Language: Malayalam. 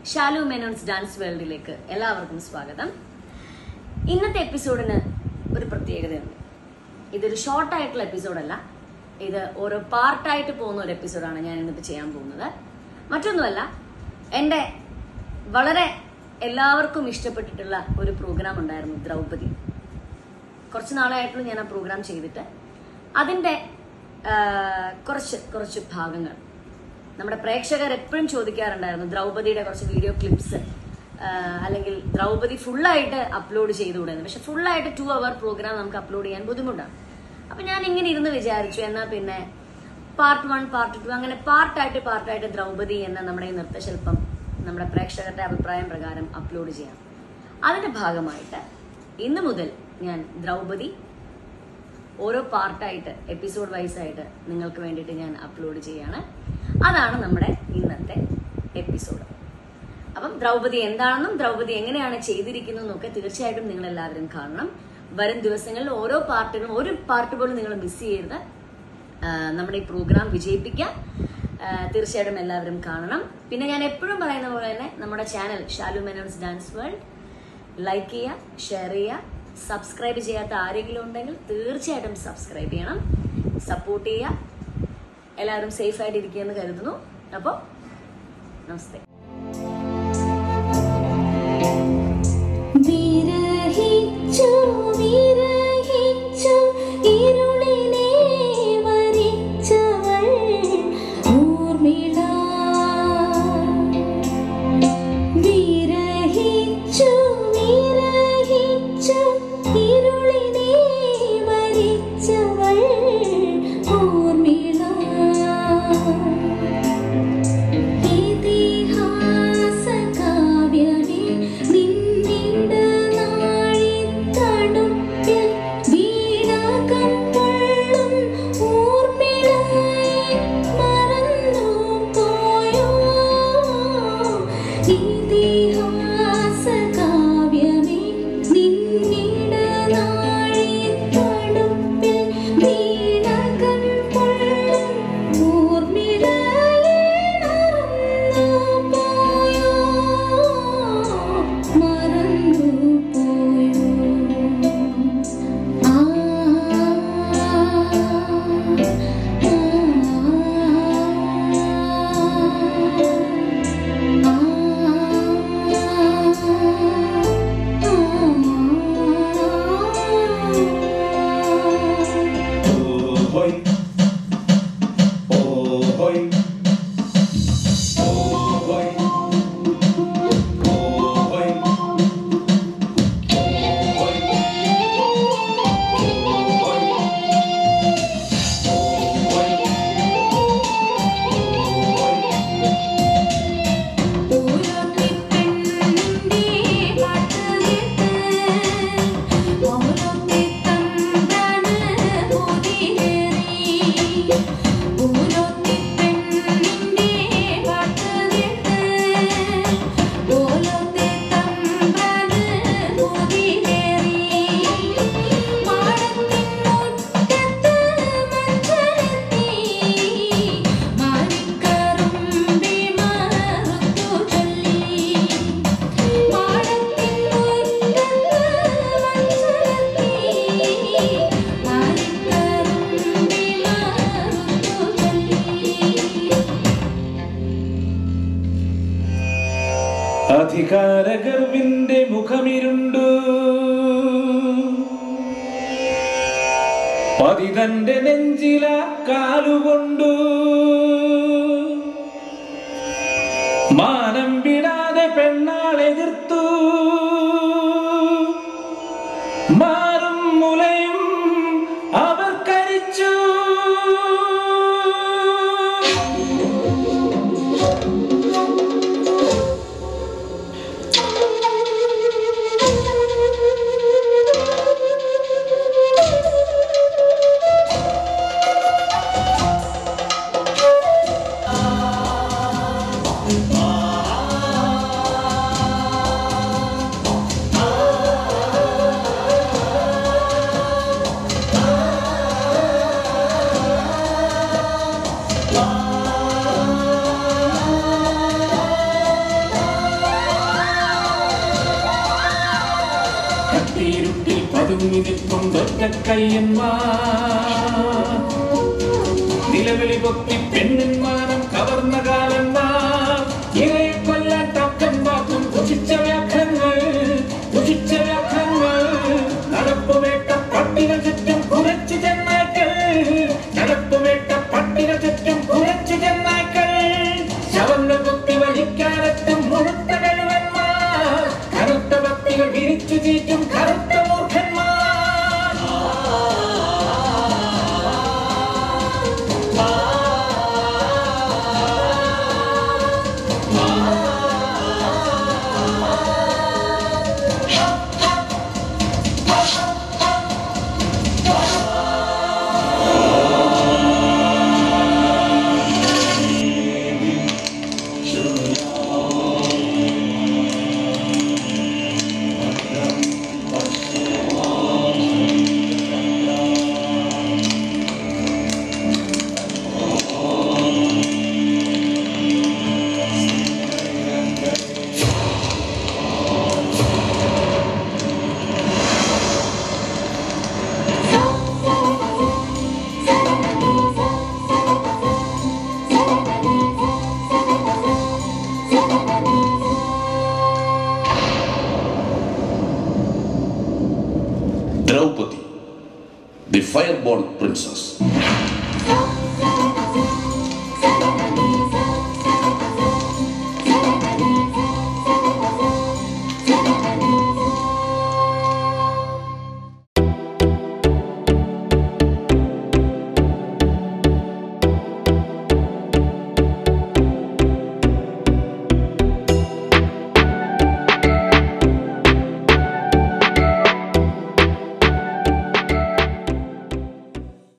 ഷാലു മേനോൺസ് ഡാൻസ് വേൾഡിലേക്ക് എല്ലാവർക്കും സ്വാഗതം ഇന്നത്തെ എപ്പിസോഡിന് ഒരു പ്രത്യേകതയുണ്ട് ഇതൊരു ഷോർട്ട് ആയിട്ടുള്ള എപ്പിസോഡല്ല ഇത് ഓരോ പാർട്ടായിട്ട് പോകുന്ന ഒരു എപ്പിസോഡാണ് ഞാൻ ഇന്നിപ്പോൾ ചെയ്യാൻ പോകുന്നത് മറ്റൊന്നുമല്ല എൻ്റെ വളരെ എല്ലാവർക്കും ഇഷ്ടപ്പെട്ടിട്ടുള്ള ഒരു പ്രോഗ്രാം ഉണ്ടായിരുന്നു ദ്രൗപദി കുറച്ച് നാളായിട്ടുള്ള ഞാൻ ആ പ്രോഗ്രാം ചെയ്തിട്ട് അതിൻ്റെ ആ, കുറച്ച് കുറച്ച് ഭാഗങ്ങൾ നമ്മുടെ പ്രേക്ഷകർ എപ്പോഴും ചോദിക്കാറുണ്ടായിരുന്നു ദ്രൗപദിയുടെ കുറച്ച് വീഡിയോ ക്ലിപ്സ് അല്ലെങ്കിൽ ദ്രൗപദി ഫുള്ളായിട്ട് അപ്ലോഡ് ചെയ്തുകൂടെ എന്ന്. പക്ഷെ ഫുള്ളായിട്ട് ടു അവർ പ്രോഗ്രാം നമുക്ക് അപ്ലോഡ് ചെയ്യാൻ ബുദ്ധിമുട്ടാണ് അപ്പൊ ഞാൻ ഇങ്ങനെ ഇരുന്ന് വിചാരിച്ചു എന്നാ പിന്നെ പാർട്ട് വൺ പാർട്ട് ടു അങ്ങനെ പാർട്ടായിട്ട് പാർട്ടായിട്ട് ദ്രൗപദി എന്ന നമ്മുടെ ഈ നൃത്തശില്പം നമ്മുടെ പ്രേക്ഷകരുടെ അഭിപ്രായം പ്രകാരം അപ്ലോഡ് ചെയ്യാം അതിന്റെ ഭാഗമായിട്ട് ഇന്ന് മുതൽ ഞാൻ ദ്രൗപദി ഓരോ പാർട്ടായിട്ട് എപ്പിസോഡ് വൈസ് ആയിട്ട് നിങ്ങൾക്ക് വേണ്ടിയിട്ട് ഞാൻ അപ്ലോഡ് ചെയ്യാണ് അതാണ് നമ്മുടെ ഇന്നത്തെ എപ്പിസോഡ് അപ്പം ദ്രൗപദി എന്താണെന്നും ദ്രൗപദി എങ്ങനെയാണ് ചെയ്തിരിക്കുന്നതെന്നും ഒക്കെ തീർച്ചയായിട്ടും നിങ്ങൾ എല്ലാവരും കാണണം വരും ദിവസങ്ങളിൽ ഓരോ പാർട്ടുകളും ഒരു പാർട്ട് പോലും നിങ്ങൾ മിസ് ചെയ്യരുത് ആ, നമ്മുടെ ഈ പ്രോഗ്രാം വിജയിപ്പിക്കാൻ ആ, തീർച്ചയായിട്ടും എല്ലാവരും കാണണം പിന്നെ ഞാൻ എപ്പോഴും പറയുന്ന പോലെ തന്നെ നമ്മുടെ channel Shalu Menon's dance world like ചെയ്യുക ഷെയർ ചെയ്യുക സബ്സ്ക്രൈബ് ചെയ്യാത്ത ആരെങ്കിലും ഉണ്ടെങ്കിൽ തീർച്ചയായിട്ടും സബ്സ്ക്രൈബ് ചെയ്യണം സപ്പോർട്ട് ചെയ്യുക എല്ലാവരും സേഫ് ആയിട്ട് ഇരിക്കുമെന്ന് കരുതുന്നു അപ്പോൾ നമസ്തേ വിരഹിച്ചു വിരഹിച്ചു ഇരുളിനെ വരിച്ചവൾ ഊർമിള വിരഹിച്ചു വിരഹിച്ചു ഇരുളിനെ വരിച്ചവൾ ഊർമിള ഇതിഹാസകാവ്യമേ നിന്നിട നാഴിത്തടുപ്പിൽ വീണകം കൊള്ളും ഊർമിളായി മറന്നു പോയോ ഇതിഹാസകാവ്യമേ നിന്നിട നാഴിത്തടുപ്പിൽ വീണകം കൊള്ളും ഊർമിളായി മറന്നു പോയോ മറന്നു പോയോ ആ Oi. Oi. Oi. Oi. അധികാരഗർവിന്റെ മുഖമിരുണ്ടു പതിതന്റെ നെഞ്ചില കാലുകൊണ്ടു മാനം വിടാതെ പെണ്ണാളെതിർത്തു മാറും മുലയും അവർ കരിച്ചു ആ കയ്യന്മാർ നിലവിളി പൊത്തി പെണ്ണന്മാരും കവർന്ന കാലന്മാർ ഇവയെ കൊല്ലാൻ തക്കം പാത്തും ദുഷിച്ച വ്യാഖ്യങ്ങൾ ദുഷിച്ച വ്യാഖ്യങ്ങൾ നടപ്പുവേട്ട പട്ടിക ചുറ്റും കുറച്ചു ചെന്നാക്കൾ നടപ്പുവേട്ട പട്ടിക ചുറ്റും കുറച്ചു ചെന്നാക്കൾ ശവങ്ങൾ കുത്തി വലിക്കാനെത്തും മുഴുത്ത കഴിവന്മാർ കറുത്ത ഭക്തികൾ വിരിച്ചു ചീറ്റും കറുത്ത മൂർഖന്മാർ Draupadi, the fireborn princess.